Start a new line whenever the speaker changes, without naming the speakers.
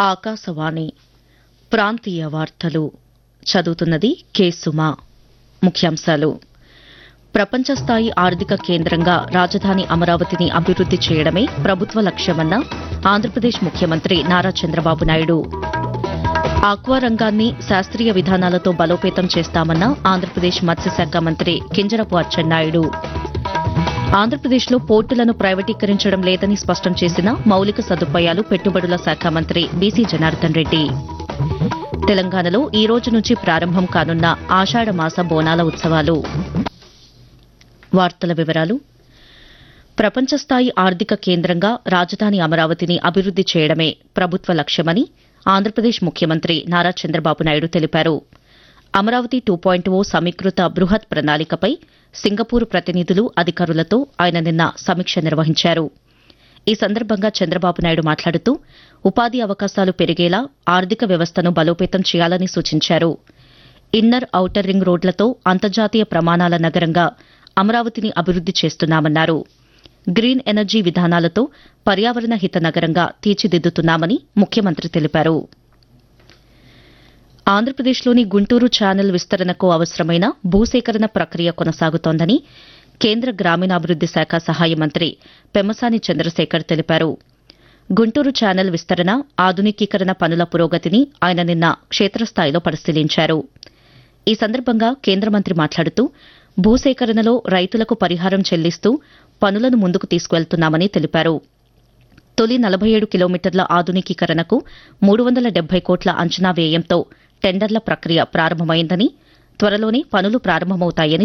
ఆకాశవాణి ప్రాంతీయ వార్తలు చదువుతున్నది కె సుమా ముఖ్యాంశాలు ప్రపంచ స్థాయి ఆర్థిక కేంద్రంగా రాజధాని అమరావతిని అభివృద్ది చేయడమే ప్రభుత్వ లక్ష్యమన్న ఆంధ్రప్రదేశ్ ముఖ్యమంత్రి నారా చంద్రబాబు నాయుడు ఆక్వా రంగాన్ని శాస్త్రీయ విధానాలతో బలోపేతం చేస్తామన్న ఆంధ్రప్రదేశ్ మత్స్యశాఖ మంత్రి కింజరపు అచ్చెన్నాయుడు ఆంధ్రప్రదేశ్లో పోర్టులను ప్రైవేటీకరించడం లేదని స్పష్టం చేసిన మౌలిక సదుపాయాలు పెట్టుబడుల శాఖ మంత్రి బీసీ జనార్దన్ రెడ్డి తెలంగాణలో ఈ రోజు నుంచి ప్రారంభం కానున్న ఆషాఢ మాస బోనాల ఉత్సవాలు వార్తల వివరాలు ప్రపంచ స్థాయి ఆర్థిక కేంద్రంగా రాజధాని అమరావతిని అభివృద్ది చేయడమే ప్రభుత్వ లక్ష్యమని ఆంధ్రప్రదేశ్ ముఖ్యమంత్రి నారా చంద్రబాబు నాయుడు తెలిపారు అమరావతి టూ పాయింట్ ఓ సమీకృత బృహత్ ప్రణాళికపై సింగపూర్ ప్రతినిధులు అధికారులతో ఆయన నిన్న సమీక్ష నిర్వహించారు ఈ సందర్భంగా చంద్రబాబు నాయుడు మాట్లాడుతూ ఉపాధి అవకాశాలు పెరిగేలా ఆర్థిక వ్యవస్థను బలోపేతం చేయాలని సూచించారు ఇన్నర్ ఔటర్ రింగ్ రోడ్లతో అంతర్జాతీయ ప్రమాణాల నగరంగా అమరావతిని అభివృద్ది చేస్తున్నామన్నారు గ్రీన్ ఎనర్జీ విధానాలతో పర్యావరణ హిత నగరంగా తీర్చిదిద్దుతున్నామని ముఖ్యమంత్రి తెలిపారు ఆంధ్రప్రదేశ్లోని గుంటూరు ఛానల్ విస్తరణకు అవసరమైన భూసేకరణ ప్రక్రియ కొనసాగుతోందని కేంద్ర గ్రామీణాభివృద్ది శాఖ సహాయ మంత్రి పెమ్మసాని చంద్రశేఖర్ తెలిపారు గుంటూరు ఛానల్ విస్తరణ ఆధునికీకరణ పనుల పురోగతిని ఆయన నిన్న క్షేత్రస్థాయిలో పరిశీలించారు ఈ సందర్భంగా కేంద్ర మంత్రి మాట్లాడుతూ భూసేకరణలో రైతులకు పరిహారం చెల్లిస్తూ పనులను ముందుకు తీసుకువెళ్తున్నామని తెలిపారు తొలి నలభై ఏడు కిలోమీటర్ల ఆధునికీకరణకు మూడు వందల డెబ్బై కోట్ల అంచనా వ్యయంతో టెండర్ల ప్రక్రియ ప్రారంభమైందని త్వరలోనే పనులు ప్రారంభమవుతాయని